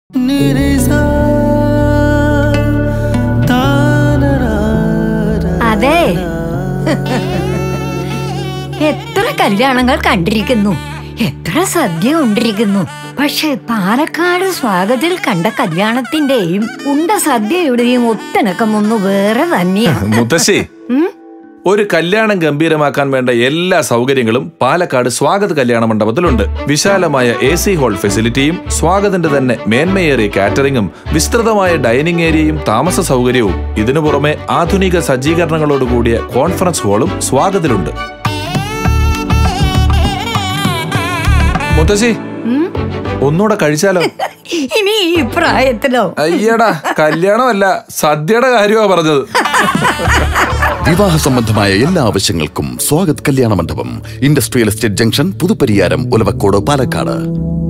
അതെ എത്ര കല്യാണങ്ങൾ കണ്ടിരിക്കുന്നു എത്ര സദ്യ ഉണ്ടിരിക്കുന്നു പക്ഷെ പാലക്കാട് സ്വാഗതിൽ കണ്ട കല്യാണത്തിന്റെയും ഉണ്ട സദ്യയുടെയും ഒത്തിണക്കം ഒന്ന് വേറെ തന്നെയാണ് മുത്തശ്ശി ഉം? ഒരു കല്യാണം ഗംഭീരമാക്കാൻ വേണ്ട എല്ലാ സൗകര്യങ്ങളും പാലക്കാട് സ്വാഗത് കല്യാണ മണ്ഡപത്തിലുണ്ട് വിശാലമായ എ സി ഹാൾ ഫെസിലിറ്റിയും സ്വാഗതിന്റെ തന്നെ മേന്മയേറിയ കാറ്ററിംഗും വിസ്തൃതമായ ഡൈനിങ് ഏരിയയും താമസ സൗകര്യവും ഇതിനു പുറമെ ആധുനിക സജ്ജീകരണങ്ങളോട് കൂടിയ കോൺഫറൻസ് ഹാളും സ്വാഗതിലുണ്ട് മുത്തശ്ശി ഉം? ഒന്നുകൂടെ കഴിച്ചാലോ ഇനി ഈ പ്രായത്തിലോ അയ്യടാ കല്യാണമല്ല സദ്യയുടെ കാര്യമാ പറഞ്ഞത് വിവാഹ സംബന്ധമായ എല്ലാ ആവശ്യങ്ങൾക്കും സ്വാഗത് കല്യാണ മണ്ഡപം industrial estate junction Puthuppariyaram Ulavakkode Palakkad